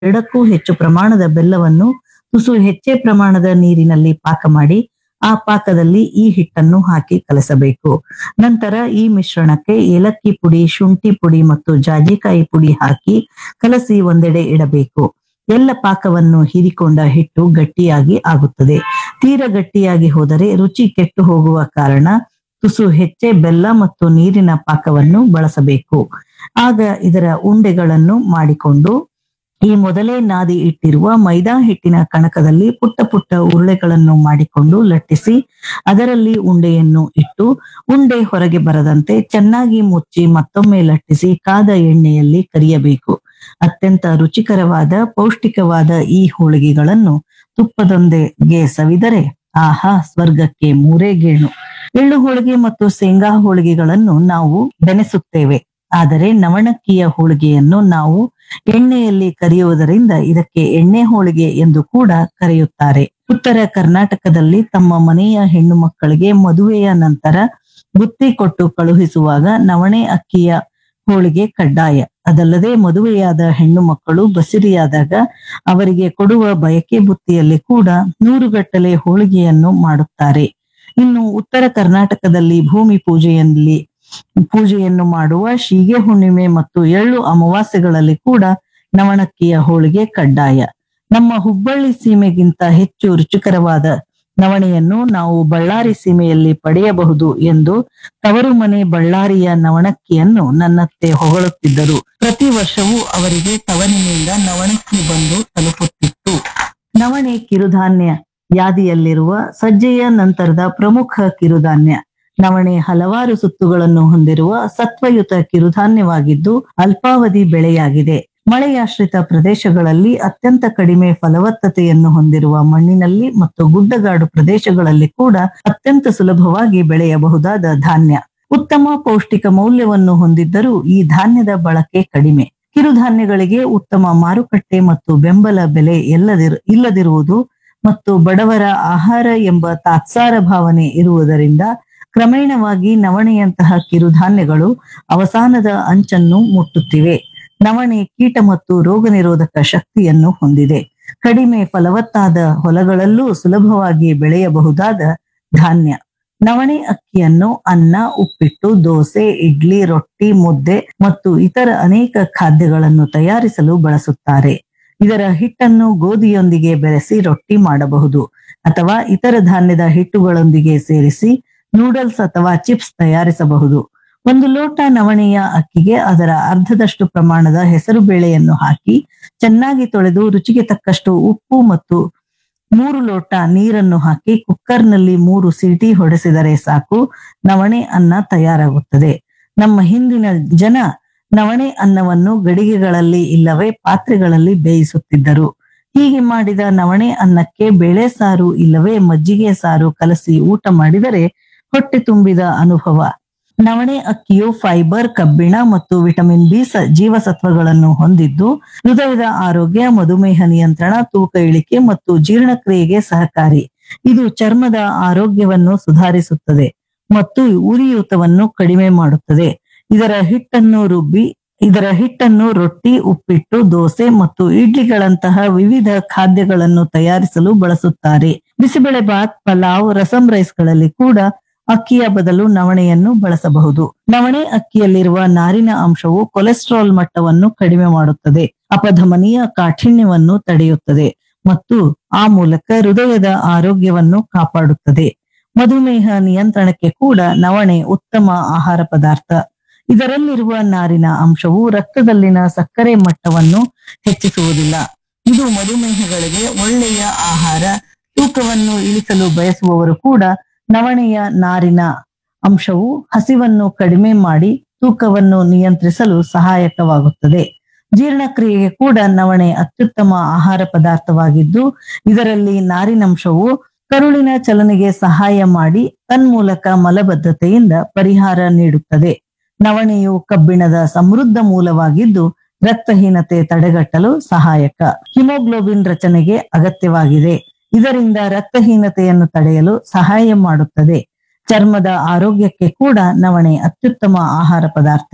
ಎರಡಕ್ಕೂ ಹೆಚ್ಚು ಪ್ರಮಾಣದ ಬೆಲ್ಲವನ್ನು ತುಸು ಹೆಚ್ಚೇ ಪ್ರಮಾಣದ ನೀರಿನಲ್ಲಿ ಪಾಕ ಮಾಡಿ ಆ ಪಾಕದಲ್ಲಿ ಈ ಹಿಟ್ಟನ್ನು ಹಾಕಿ ಕಲಸಬೇಕು ನಂತರ ಈ ಮಿಶ್ರಣಕ್ಕೆ ಏಲಕ್ಕಿ ಪುಡಿ ಶುಂಠಿ ಪುಡಿ ಮತ್ತು ಜಾಜಿಕಾಯಿ ಪುಡಿ ಹಾಕಿ ಕಲಸಿ ಒಂದೆಡೆ ಇಡಬೇಕು ಎಲ್ಲ ಪಾಕವನ್ನು ಹೀರಿಕೊಂಡ ಹಿಟ್ಟು ಗಟ್ಟಿಯಾಗಿ ಆಗುತ್ತದೆ ತೀರ ಗಟ್ಟಿಯಾಗಿ ಹೋದರೆ ರುಚಿ ಕೆಟ್ಟು ಹೋಗುವ ಕಾರಣ ತುಸು ಹೆಚ್ಚೆ ಬೆಲ್ಲ ಮತ್ತು ನೀರಿನ ಪಾಕವನ್ನು ಬಳಸಬೇಕು ಆಗ ಇದರ ಉಂಡೆಗಳನ್ನು ಮಾಡಿಕೊಂಡು ಈ ಮೊದಲೇ ನಾದಿ ಇಟ್ಟಿರುವ ಮೈದಾ ಹಿಟ್ಟಿನ ಕಣಕದಲ್ಲಿ ಪುಟ್ಟ ಪುಟ್ಟ ಉರುಳೆಗಳನ್ನು ಮಾಡಿಕೊಂಡು ಲಟ್ಟಿಸಿ ಅದರಲ್ಲಿ ಉಂಡೆಯನ್ನು ಇಟ್ಟು ಉಂಡೆ ಹೊರಗೆ ಬರದಂತೆ ಚೆನ್ನಾಗಿ ಮುಚ್ಚಿ ಮತ್ತೊಮ್ಮೆ ಲಟ್ಟಿಸಿ ಕಾದ ಎಣ್ಣೆಯಲ್ಲಿ ಕರಿಯಬೇಕು ಅತ್ಯಂತ ರುಚಿಕರವಾದ ಪೌಷ್ಟಿಕವಾದ ಈ ಹೋಳಿಗೆಗಳನ್ನು ತುಪ್ಪದೊಂದಿಗೆ ಸವಿದರೆ ಆಹಾ ಸ್ವರ್ಗಕ್ಕೆ ಮೂರೇ ಗೇಣು ಎಳ್ಳು ಹೋಳಿಗೆ ಮತ್ತು ಶೇಂಗಾ ಹೋಳಿಗೆಗಳನ್ನು ನಾವು ಬೆನೆಸುತ್ತೇವೆ ಆದರೆ ನವಣಕ್ಕಿಯ ಹೋಳಿಗೆಯನ್ನು ನಾವು ಎಣ್ಣೆಯಲ್ಲಿ ಕರಿಯುವುದರಿಂದ ಇದಕ್ಕೆ ಎಣ್ಣೆ ಹೋಳಿಗೆ ಎಂದು ಕೂಡ ಕರೆಯುತ್ತಾರೆ ಉತ್ತರ ಕರ್ನಾಟಕದಲ್ಲಿ ತಮ್ಮ ಮನೆಯ ಹೆಣ್ಣು ಮಕ್ಕಳಿಗೆ ಮದುವೆಯ ನಂತರ ಬುತ್ತಿ ಕೊಟ್ಟು ಕಳುಹಿಸುವಾಗ ನವಣೆ ಅಕ್ಕಿಯ ಹೋಳಿಗೆ ಕಡ್ಡಾಯ ಅದಲ್ಲದೆ ಮದುವೆಯಾದ ಹೆಣ್ಣು ಮಕ್ಕಳು ಬಸಿರಿಯಾದಾಗ ಅವರಿಗೆ ಕೊಡುವ ಬಯಕೆ ಬುತ್ತಿಯಲ್ಲಿ ಕೂಡ ನೂರುಗಟ್ಟಲೆ ಹೋಳಿಗೆಯನ್ನು ಮಾಡುತ್ತಾರೆ ಇನ್ನು ಉತ್ತರ ಕರ್ನಾಟಕದಲ್ಲಿ ಭೂಮಿ ಪೂಜೆಯಲ್ಲಿ ಪೂಜೆಯನ್ನು ಮಾಡುವ ಶೀಗೆ ಹುಣ್ಣಿಮೆ ಮತ್ತು ಎಳ್ಳು ಅಮಾವಾಸ್ಯೆಗಳಲ್ಲಿ ಕೂಡ ನವಣಕ್ಕಿಯ ಹೋಳಿಗೆ ಕಡ್ಡಾಯ ನಮ್ಮ ಹುಬ್ಬಳ್ಳಿ ಸೀಮೆಗಿಂತ ಹೆಚ್ಚು ರುಚಿಕರವಾದ ನವಣೆಯನ್ನು ನಾವು ಬಳ್ಳಾರಿ ಸೀಮೆಯಲ್ಲಿ ಪಡೆಯಬಹುದು ಎಂದು ತವರು ಮನೆ ಬಳ್ಳಾರಿಯ ನವಣಕ್ಕಿಯನ್ನು ನನ್ನತ್ತೆ ಹೊಗಳುತ್ತಿದ್ದರು ಪ್ರತಿ ವರ್ಷವೂ ಅವರಿಗೆ ತವರಿನಿಂದ ನವಣಕ್ಕಿ ಬಂದು ತಲುಪುತ್ತಿತ್ತು ನವಣೆ ಕಿರುಧಾನ್ಯ ಯಾದಿಯಲ್ಲಿರುವ ಸಜ್ಜೆಯ ನಂತರದ ಪ್ರಮುಖ ಕಿರುಧಾನ್ಯ ನವಣೆ ಹಲವಾರು ಸುತ್ತುಗಳನ್ನು ಹೊಂದಿರುವ ಸತ್ವಯುತ ಕಿರುಧಾನ್ಯವಾಗಿದ್ದು ಅಲ್ಪಾವಧಿ ಬೆಳೆಯಾಗಿದೆ ಮಳೆಯಾಶ್ರಿತ ಪ್ರದೇಶಗಳಲ್ಲಿ ಅತ್ಯಂತ ಕಡಿಮೆ ಫಲವತ್ತತೆಯನ್ನು ಹೊಂದಿರುವ ಮಣ್ಣಿನಲ್ಲಿ ಮತ್ತು ಗುಡ್ಡಗಾಡು ಪ್ರದೇಶಗಳಲ್ಲಿ ಕೂಡ ಅತ್ಯಂತ ಸುಲಭವಾಗಿ ಬೆಳೆಯಬಹುದಾದ ಧಾನ್ಯ ಉತ್ತಮ ಪೌಷ್ಟಿಕ ಮೌಲ್ಯವನ್ನು ಹೊಂದಿದ್ದರೂ ಈ ಧಾನ್ಯದ ಬಳಕೆ ಕಡಿಮೆ ಕಿರುಧಾನ್ಯಗಳಿಗೆ ಉತ್ತಮ ಮಾರುಕಟ್ಟೆ ಮತ್ತು ಬೆಂಬಲ ಬೆಲೆ ಎಲ್ಲದಿರು ಇಲ್ಲದಿರುವುದು ಮತ್ತು ಬಡವರ ಆಹಾರ ಎಂಬ ತಾತ್ಸಾರ ಭಾವನೆ ಇರುವುದರಿಂದ ಕ್ರಮೇಣವಾಗಿ ನವಣೆಯಂತಹ ಕಿರುಧಾನ್ಯಗಳು ಅವಸಾನದ ಅಂಚನ್ನು ಮುಟ್ಟುತ್ತಿವೆ ನವಣೆ ಕೀಟ ಮತ್ತು ರೋಗ ನಿರೋಧಕ ಶಕ್ತಿಯನ್ನು ಹೊಂದಿದೆ ಕಡಿಮೆ ಫಲವತ್ತಾದ ಹೊಲಗಳಲ್ಲೂ ಸುಲಭವಾಗಿ ಬೆಳೆಯಬಹುದಾದ ಧಾನ್ಯ ನವಣೆ ಅಕ್ಕಿಯನ್ನು ಅನ್ನ ಉಪ್ಪಿಟ್ಟು ದೋಸೆ ಇಡ್ಲಿ ರೊಟ್ಟಿ ಮುದ್ದೆ ಮತ್ತು ಇತರ ಅನೇಕ ಖಾದ್ಯಗಳನ್ನು ತಯಾರಿಸಲು ಬಳಸುತ್ತಾರೆ ಇದರ ಹಿಟ್ಟನ್ನು ಗೋಧಿಯೊಂದಿಗೆ ಬೆರೆಸಿ ರೊಟ್ಟಿ ಮಾಡಬಹುದು ಅಥವಾ ಇತರ ಧಾನ್ಯದ ಹಿಟ್ಟುಗಳೊಂದಿಗೆ ಸೇರಿಸಿ ನೂಡಲ್ಸ್ ಅಥವಾ ಚಿಪ್ಸ್ ತಯಾರಿಸಬಹುದು ಒಂದು ಲೋಟ ನವಣೆಯ ಅಕ್ಕಿಗೆ ಅದರ ಅರ್ಧದಷ್ಟು ಪ್ರಮಾಣದ ಹೆಸರು ಬೇಳೆಯನ್ನು ಹಾಕಿ ಚೆನ್ನಾಗಿ ತೊಳೆದು ರುಚಿಗೆ ತಕ್ಕಷ್ಟು ಉಪ್ಪು ಮತ್ತು ಮೂರು ಲೋಟ ನೀರನ್ನು ಹಾಕಿ ಕುಕ್ಕರ್ನಲ್ಲಿ ಮೂರು ಸೀಟಿ ಹೊಡೆಸಿದರೆ ಸಾಕು ನವಣೆ ಅನ್ನ ತಯಾರಾಗುತ್ತದೆ ನಮ್ಮ ಹಿಂದಿನ ಜನ ನವಣೆ ಅನ್ನವನ್ನು ಗಡಿಗೆಗಳಲ್ಲಿ ಇಲ್ಲವೇ ಪಾತ್ರೆಗಳಲ್ಲಿ ಬೇಯಿಸುತ್ತಿದ್ದರು ಹೀಗೆ ಮಾಡಿದ ನವಣೆ ಅನ್ನಕ್ಕೆ ಬೇಳೆ ಸಾರು ಇಲ್ಲವೇ ಮಜ್ಜಿಗೆ ಸಾರು ಕಲಸಿ ಊಟ ಮಾಡಿದರೆ ಹೊಟ್ಟೆ ತುಂಬಿದ ಅನುಭವ ನವಣೆ ಅಕ್ಕಿಯು ಫೈಬರ್ ಕಬ್ಬಿಣ ಮತ್ತು ವಿಟಮಿನ್ ಬಿ ಸ ಜೀವಸತ್ವಗಳನ್ನು ಹೊಂದಿದ್ದು ಹೃದಯದ ಆರೋಗ್ಯ ಮಧುಮೇಹ ನಿಯಂತ್ರಣ ತೂಕ ಇಳಿಕೆ ಮತ್ತು ಜೀರ್ಣಕ್ರಿಯೆಗೆ ಸಹಕಾರಿ ಇದು ಚರ್ಮದ ಆರೋಗ್ಯವನ್ನು ಸುಧಾರಿಸುತ್ತದೆ ಮತ್ತು ಉರಿಯೂತವನ್ನು ಕಡಿಮೆ ಮಾಡುತ್ತದೆ ಇದರ ಹಿಟ್ಟನ್ನು ರುಬ್ಬಿ ಇದರ ಹಿಟ್ಟನ್ನು ರೊಟ್ಟಿ ಉಪ್ಪಿಟ್ಟು ದೋಸೆ ಮತ್ತು ಇಡ್ಲಿಗಳಂತಹ ವಿವಿಧ ಖಾದ್ಯಗಳನ್ನು ತಯಾರಿಸಲು ಬಳಸುತ್ತಾರೆ ಬಿಸಿಬೇಳೆ ಬಾತ್ ಪಲಾವ್ ರಸಂ ರೈಸ್ಗಳಲ್ಲಿ ಕೂಡ ಅಕ್ಕಿಯ ಬದಲು ನವಣೆಯನ್ನು ಬಳಸಬಹುದು ನವಣೆ ಅಕ್ಕಿಯಲ್ಲಿರುವ ನಾರಿನ ಅಂಶವು ಕೊಲೆಸ್ಟ್ರಾಲ್ ಮಟ್ಟವನ್ನು ಕಡಿಮೆ ಮಾಡುತ್ತದೆ ಅಪಧಮನಿಯ ಕಾಠಿಣ್ಯವನ್ನು ತಡೆಯುತ್ತದೆ ಮತ್ತು ಆ ಮೂಲಕ ಹೃದಯದ ಆರೋಗ್ಯವನ್ನು ಕಾಪಾಡುತ್ತದೆ ಮಧುಮೇಹ ನಿಯಂತ್ರಣಕ್ಕೆ ಕೂಡ ನವಣೆ ಉತ್ತಮ ಆಹಾರ ಪದಾರ್ಥ ಇದರಲ್ಲಿರುವ ನಾರಿನ ಅಂಶವು ರಕ್ತದಲ್ಲಿನ ಸಕ್ಕರೆ ಮಟ್ಟವನ್ನು ಹೆಚ್ಚಿಸುವುದಿಲ್ಲ ಇದು ಮಧುಮೇಹಗಳಿಗೆ ಒಳ್ಳೆಯ ಆಹಾರ ತೂಕವನ್ನು ಇಳಿಸಲು ಬಯಸುವವರು ಕೂಡ ನವಣೆಯ ನಾರಿನ ಅಂಶವು ಹಸಿವನ್ನು ಕಡಿಮೆ ಮಾಡಿ ತೂಕವನ್ನು ನಿಯಂತ್ರಿಸಲು ಸಹಾಯಕವಾಗುತ್ತದೆ ಜೀರ್ಣಕ್ರಿಯೆಗೆ ಕೂಡ ನವಣೆ ಅತ್ಯುತ್ತಮ ಆಹಾರ ಪದಾರ್ಥವಾಗಿದ್ದು ಇದರಲ್ಲಿ ನಾರಿನಂಶವು ಕರುಳಿನ ಚಲನೆಗೆ ಸಹಾಯ ಮಾಡಿ ತನ್ಮೂಲಕ ಮಲಬದ್ಧತೆಯಿಂದ ಪರಿಹಾರ ನೀಡುತ್ತದೆ ನವಣೆಯು ಕಬ್ಬಿಣದ ಸಮೃದ್ಧ ಮೂಲವಾಗಿದ್ದು ರಕ್ತಹೀನತೆ ತಡೆಗಟ್ಟಲು ಸಹಾಯಕ ಹಿಮೋಗ್ಲೋಬಿನ್ ರಚನೆಗೆ ಅಗತ್ಯವಾಗಿದೆ ಇದರಿಂದ ರಕ್ತಹೀನತೆಯನ್ನು ತಡೆಯಲು ಸಹಾಯ ಮಾಡುತ್ತದೆ ಚರ್ಮದ ಆರೋಗ್ಯಕ್ಕೆ ಕೂಡ ನವಣೆ ಅತ್ಯುತ್ತಮ ಆಹಾರ ಪದಾರ್ಥ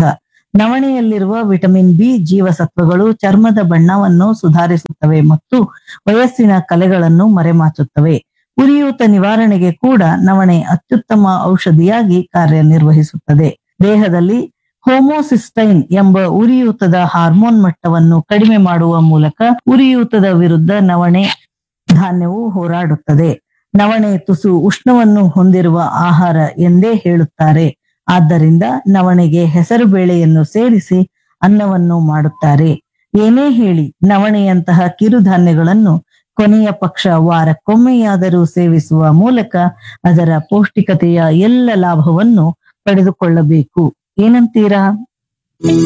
ನವಣೆಯಲ್ಲಿರುವ ವಿಟಮಿನ್ ಬಿ ಜೀವಸತ್ವಗಳು ಚರ್ಮದ ಬಣ್ಣವನ್ನು ಸುಧಾರಿಸುತ್ತವೆ ಮತ್ತು ವಯಸ್ಸಿನ ಕಲೆಗಳನ್ನು ಮರೆಮಾಚುತ್ತವೆ ಉರಿಯೂತ ನಿವಾರಣೆಗೆ ಕೂಡ ನವಣೆ ಅತ್ಯುತ್ತಮ ಔಷಧಿಯಾಗಿ ಕಾರ್ಯನಿರ್ವಹಿಸುತ್ತದೆ ದೇಹದಲ್ಲಿ ಹೋಮೋಸಿಸ್ಟೈನ್ ಎಂಬ ಉರಿಯೂತದ ಹಾರ್ಮೋನ್ ಮಟ್ಟವನ್ನು ಕಡಿಮೆ ಮಾಡುವ ಮೂಲಕ ಉರಿಯೂತದ ವಿರುದ್ಧ ನವಣೆ ಧಾನ್ಯವು ಹೋರಾಡುತ್ತದೆ ನವಣೆ ತುಸು ಉಷ್ಣವನ್ನು ಹೊಂದಿರುವ ಆಹಾರ ಎಂದೇ ಹೇಳುತ್ತಾರೆ ಆದ್ದರಿಂದ ನವಣೆಗೆ ಹೆಸರು ಬೇಳೆಯನ್ನು ಸೇರಿಸಿ ಅನ್ನವನ್ನು ಮಾಡುತ್ತಾರೆ ಏನೇ ಹೇಳಿ ನವಣೆಯಂತಹ ಕಿರುಧಾನ್ಯಗಳನ್ನು ಕೊನೆಯ ಪಕ್ಷ ವಾರಕ್ಕೊಮ್ಮೆಯಾದರೂ ಸೇವಿಸುವ ಮೂಲಕ ಅದರ ಪೌಷ್ಟಿಕತೆಯ ಎಲ್ಲ ಲಾಭವನ್ನು ಪಡೆದುಕೊಳ್ಳಬೇಕು ಏನಂತೀರಾ